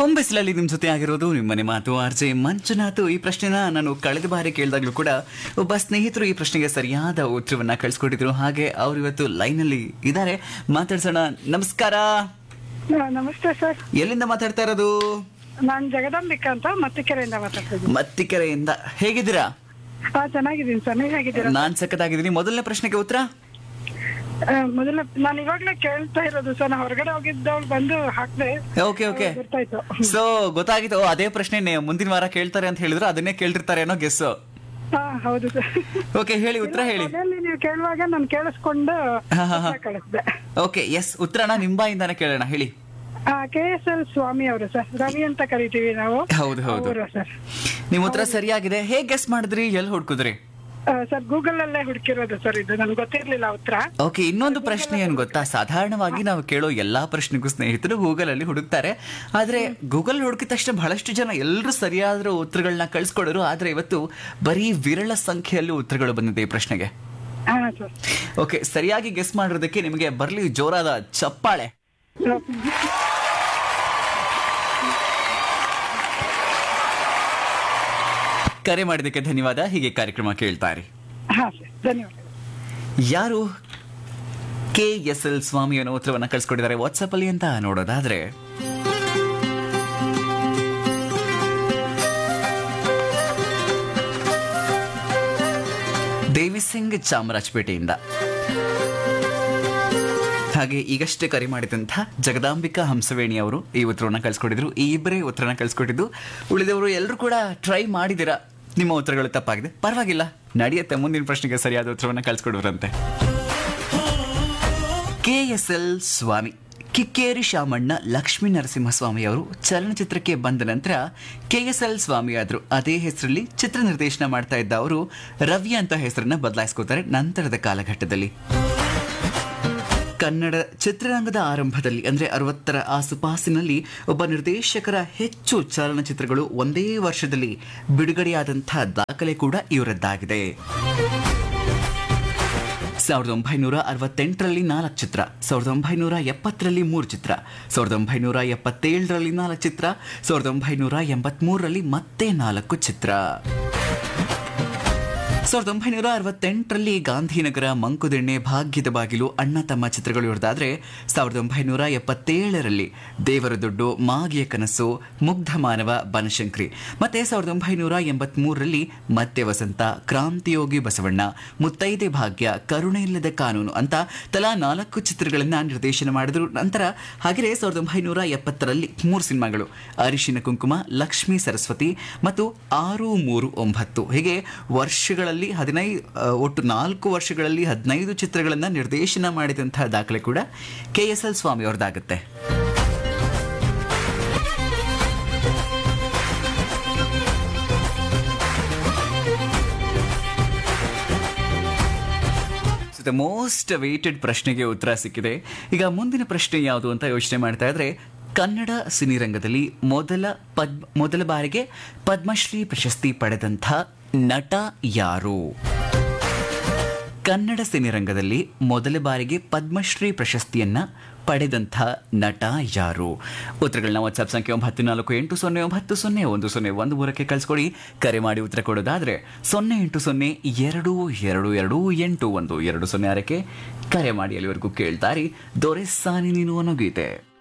ಹೊಂಬಿಸಿಲಲ್ಲಿ ನಿಮ್ಮ ಜೊತೆ ಆಗಿರೋದು ನಿಮ್ಮನೆ ಮಾತು ಆರ್ ಜೆ ಮಂಜುನಾಥ್ ಈ ಪ್ರಶ್ನೆನ ನಾನು ಕಳೆದ ಬಾರಿ ಕೇಳಿದಾಗಲೂ ಕೂಡ ಒಬ್ಬ ಸ್ನೇಹಿತರು ಈ ಪ್ರಶ್ನೆಗೆ ಸರಿಯಾದ ಉತ್ತರವನ್ನ ಕಳಿಸ್ಕೊಟ್ಟಿದ್ರು ಹಾಗೆ ಅವ್ರು ಇವತ್ತು ಲೈನಲ್ಲಿ ಇದ್ದಾರೆ ಮಾತಾಡ್ಸೋಣ ನಮಸ್ಕಾರ ಆ, ನಮಸ್ತೆ ಸರ್ ಎಲ್ಲಿಂದ ಮಾತಾಡ್ತಾ ಇರೋದು ನಾನ್ ಜಗದಾಂಬಿಕಾ ಅಂತ ಮತ್ತಿಕೆರೆಯಿಂದ ಮಾತಾಡ್ತಿದ್ದೀನಿ ಮತ್ತಿಕೆರೆಯಿಂದ ಹೇಗಿದ್ದೀರಾ ಹಾ ಚೆನ್ನಾಗಿದ್ದೀನಿ ಸರ್ ನೀವ್ ಹೇಗಿದ್ದೀರಾ ನಾನ್ ಸಖತ್ತಾಗಿದ್ದೀನಿ ಮೊದಲನೇ ಪ್ರಶ್ನೆಗೆ ಉತ್ತರ ಆ, ಮೊದಲ ನಾನು ಇವಾಗ್ಲೇ ಕೇಳ್ತಾ ಇರೋದು ಸರ್ ನಾ ಹೊರಗಡೆ ಹೋಗಿದ್ದವ್ಳು ಬಂದು ಹಾಕ್ದೆ ಓಕೆ ಓಕೆ ಗೊತ್ತಾಯ್ತು ಸೊ ಗೊತ್ತಾಗಿತ್ತು ಓ, ಅದೇ ಪ್ರಶ್ನೆ ಮುಂದಿನ ವಾರ ಕೇಳ್ತಾರೆ ಅಂತ ಹೇಳಿದ್ರು ಅದನ್ನೇ ಕೇಳ್ತಿರ್ತಾರೆ ಅನ್ನೋ ಗೆಸ್ ಹಾ ಹೌದು ಸರ್ ಓಕೆ ಹೇಳಿ ಉತ್ತರ ಹೇಳಿ ಮನೆಯಲ್ಲಿ ನೀವು ಕೇಳುವಾಗ ನಾನು ಕೇಳಿಸ್ಕೊಂಡು ಹಾ, ಹಾ, ಹಾ. ಉತ್ತರ ಕಳಿಸ್ದೆ ಓಕೆ ಎಸ್ ಉತ್ತರನ ನಿಂಬಾಯಿಂದಾನೆ ಕೇಳೋಣ ಹೇಳಿ ಕೆ ಎಸ್ ಎಲ್ ಸ್ವಾಮಿ ಅವರು ಸರ್ ರವಿ ಅಂತ ಕರಿತೀವಿ ನಾವು ಹೌದು ಹೌದು ಅವರು ಸರ್ ನಿಮ್ ಉತ್ತರ ಸರಿಯಾಗಿದೆ ಹೇಗ್ ಗೆಸ್ ಮಾಡಿದ್ರಿ ಎಲ್ಲಿ ಹುಡ್ಕುದ್ರಿ ಆ, ಸರ್ ಗೂಗಲ್ ಅಲ್ಲೇ ಹುಡುಕಿರೋದು ಸರ್ ಇದು ನನ್ಗೆ ಗೊತ್ತಿರ್ಲಿಲ್ಲ ಉತ್ತರ ಓಕೆ ಇನ್ನೊಂದು ಪ್ರಶ್ನೆ ಏನ್ ಗೊತ್ತಾ ಸಾಧಾರಣವಾಗಿ ನಾವು ಕೇಳೋ ಎಲ್ಲಾ ಪ್ರಶ್ನೆಗೂ ಸ್ನೇಹಿತರು ಗೂಗಲ್ ಅಲ್ಲಿ ಹುಡುಕ್ತಾರೆ ಆದ್ರೆ ಗೂಗಲ್ ಹುಡುಕಿದ ತಕ್ಷಣ ಬಹಳಷ್ಟು ಜನ ಎಲ್ಲರೂ ಸರಿಯಾದ ಉತ್ತರಗಳನ್ನ ಕಳ್ಸ್ಕೊಡೋರು ಆದ್ರೆ ಇವತ್ತು ಬರೀ ವಿರಳ ಸಂಖ್ಯೆಯಲ್ಲಿ ಉತ್ತರಗಳು ಬಂದಿದೆ ಈ ಪ್ರಶ್ನೆಗೆ ಹಾ ಸರ್ ಓಕೆ ಸರಿಯಾಗಿ ಗೆಸ್ ಮಾಡಿರೋದಕ್ಕೆ ನಿಮಗೆ ಬರ್ಲಿ ಜೋರಾದ ಚಪ್ಪಾಳೆ ಕರೆ ಮಾಡಿದ್ದಕ್ಕೆ ಧನ್ಯವಾದ ಹೀಗೆ ಕಾರ್ಯಕ್ರಮ ಕೇಳ್ತಾರೆ ಹಾ ಸರ್ ಧನ್ಯವಾದ ಯಾರು ಕೆ ಎಸ್ ಎಲ್ ಸ್ವಾಮಿ ಅನ್ನೋ ಉತ್ತರವನ್ನ ಕಳ್ಸಿಕೊಟ್ಟಿದ್ದಾರೆ ವಾಟ್ಸಪ್ ಅಲ್ಲಿ ಅಂತ ನೋಡೋದಾದ್ರೆ ದೇವಿ ಸಿಂಗ್ ಚಾಮರಾಜಪೇಟೆಯಿಂದ ಹಾಗೆ ಈಗಷ್ಟೇ ಕರೆ ಮಾಡಿದಂಥ ಜಗದಾಂಬಿಕಾ ಹಂಸವೇಣಿ ಅವರು ಈ ಉತ್ತರವನ್ನ ಕಳ್ಸಿಕೊಟ್ಟಿದ್ರು ಈ ಇಬ್ಬರೇ ಉತ್ತರನ ಕಳ್ಸಿಕೊಟ್ಟಿದ್ದು ಉಳಿದವರು ಎಲ್ಲರೂ ಕೂಡ ಟ್ರೈ ಮಾಡಿದಿರಾ ನಿಮ್ಮ ಉತ್ತರಗಳು ತಪ್ಪಾಗಿದೆ ಪರವಾಗಿಲ್ಲ ನಡೆಯುತ್ತೆ ಮುಂದಿನ ಪ್ರಶ್ನೆಗೆ ಸರಿಯಾದ ಉತ್ತರವನ್ನ ಕಳ್ಸಿಕೊಡುವರಂತೆ K S L Swamy Kikkeri Shamanna Lakshmi Narasimhaswamy ಅವರು ಚಲನಚಿತ್ರಕ್ಕೆ ಬಂದ ನಂತರ ಕೆ ಎಸ್ ಎಲ್ ಸ್ವಾಮಿ ಆದರು ಅದೇ ಹೆಸರಲ್ಲಿ ಚಿತ್ರ ನಿರ್ದೇಶನ ಮಾಡ್ತಾ ಇದ್ದ ಅವರು ರವಿ ಅಂತ ಹೆಸರನ್ನ ಬದಲಾಯಿಸ್ಕೋತಾರೆ ನಂತರದ ಕಾಲಘಟ್ಟದಲ್ಲಿ ಕನ್ನಡ ಚಿತ್ರರಂಗದ ಆರಂಭದಲ್ಲಿ ಅಂದ್ರೆ ಅರವತ್ತರ ಆಸುಪಾಸಿನಲ್ಲಿ ಒಬ್ಬ ನಿರ್ದೇಶಕರ ಹೆಚ್ಚು ಚಲನಚಿತ್ರಗಳು ಒಂದೇ ವರ್ಷದಲ್ಲಿ ಬಿಡುಗಡೆಯಾದಂತಹ ದಾಖಲೆ ಕೂಡ ಇವರದ್ದಾಗಿದೆ ಸಾವಿರದ ಒಂಬೈನೂರ ಅರವತ್ತೆಂಟರಲ್ಲಿ ನಾಲ್ಕು ಚಿತ್ರ ಸಾವಿರದ ಒಂಬೈನೂರ ಎಪ್ಪತ್ತರಲ್ಲಿ ಮೂರು ಚಿತ್ರ ಸಾವಿರದ ಒಂಬೈನೂರ ಎಪ್ಪತ್ತೇಳರಲ್ಲಿ ನಾಲ್ಕು ಚಿತ್ರ ಸಾವಿರದ ಒಂಬೈನೂರ ಎಂಬತ್ಮೂರರಲ್ಲಿ ಮತ್ತೆ ನಾಲ್ಕು ಚಿತ್ರ ಸಾವಿರದ ಒಂಬೈನೂರ ಅರವತ್ತೆಂಟರಲ್ಲಿ ಗಾಂಧಿನಗರ ಮಂಕುದಿಣ್ಣೆ ಭಾಗ್ಯದ ಬಾಗಿಲು ಅಣ್ಣ ತಮ್ಮ ಚಿತ್ರಗಳು ಇರೋದಾದ್ರೆ ಸಾವಿರದ ಒಂಬೈನೂರ ಎಪ್ಪತ್ತೇಳರಲ್ಲಿ ದೇವರ ದುಡ್ಡು ಮಾಗಿಯ ಕನಸು ಮುಗ್ಧ ಮಾನವ ಬನಶಂಕರಿ ಮತ್ತೆ ಸಾವಿರದ ಒಂಬೈನೂರ ಎಂಬತ್ಮೂರರಲ್ಲಿ ಮತ್ತೆ ವಸಂತ ಕ್ರಾಂತಿಯೋಗಿ ಬಸವಣ್ಣ ಮುತ್ತೈದೆ ಭಾಗ್ಯ ಕರುಣೆ ಇಲ್ಲದ ಕಾನೂನು ಅಂತ ತಲಾ ನಾಲ್ಕು ಚಿತ್ರಗಳನ್ನ ನಿರ್ದೇಶನ ಮಾಡಿದ್ರು ನಂತರ ಹಾಗೆಯೇ ಸಾವಿರದ ಒಂಬೈನೂರ ಎಪ್ಪತ್ತರಲ್ಲಿ ಮೂರು ಸಿನಿಮಾಗಳು ಅರಿಶಿನ ಕುಂಕುಮ ಲಕ್ಷ್ಮೀ ಸರಸ್ವತಿ ಮತ್ತು ಆರು ಮೂರು ಒಂಬತ್ತು ಹೀಗೆ ವರ್ಷಗಳಲ್ಲಿ ಹದಿನೈದು ಒಟ್ಟು ನಾಲ್ಕು ವರ್ಷಗಳಲ್ಲಿ ಹದಿನೈದು ಚಿತ್ರಗಳನ್ನು ನಿರ್ದೇಶನ ಮಾಡಿದಂತಹ ದಾಖಲೆ ಕೂಡ ಕೆ ಎಸ್ ಎಲ್ ಸ್ವಾಮಿ ಅವ್ರದ್ದಾಗುತ್ತೆ ದ ಮೋಸ್ಟ್ ವೇಟೆಡ್ ಪ್ರಶ್ನೆಗೆ ಉತ್ತರ ಸಿಕ್ಕಿದೆ ಈಗ ಮುಂದಿನ ಪ್ರಶ್ನೆ ಯಾವುದು ಅಂತ ಯೋಚನೆ ಮಾಡ್ತಾ ಇದ್ರೆ ಕನ್ನಡ ಸಿನಿರಂಗದಲ್ಲಿ ಮೊದಲ ಪದ್ ಮೊದಲ ಬಾರಿಗೆ ಪದ್ಮಶ್ರೀ ಪ್ರಶಸ್ತಿ ಪಡೆದಂಥ ನಟ ಯಾರು ಕನ್ನಡ ಸಿನಿರಂಗದಲ್ಲಿ ಮೊದಲ ಬಾರಿಗೆ ಪದ್ಮಶ್ರೀ ಪ್ರಶಸ್ತಿಯನ್ನ ಪಡೆದಂಥ ನಟ ಯಾರು ಉತ್ತರಗಳನ್ನ ವಾಟ್ಸ್ಆಪ್ ಸಂಖ್ಯೆ ಒಂಬತ್ತು ನಾಲ್ಕು ಎಂಟು ಸೊನ್ನೆ ಒಂಬತ್ತು ಸೊನ್ನೆ ಒಂದು ಸೊನ್ನೆ ಒಂದು ಮೂರಕ್ಕೆ ಕಳಿಸ್ಕೊಡಿ ಕರೆ ಮಾಡಿ ಉತ್ತರ ಕೊಡೋದಾದ್ರೆ ಸೊನ್ನೆ ಎಂಟು ಸೊನ್ನೆ ಎರಡು ಎರಡು ಎರಡು ಎಂಟು ಒಂದು ಎರಡು ಸೊನ್ನೆ ಆರಕ್ಕೆ ಕರೆ ಮಾಡಿ ಅಲ್ಲಿವರೆಗೂ ಕೇಳ್ತಾರಿ ದೊರೆಸ್ಸಾನಿ ನೀನು ಅನ್ನೋ ಗೀತೆ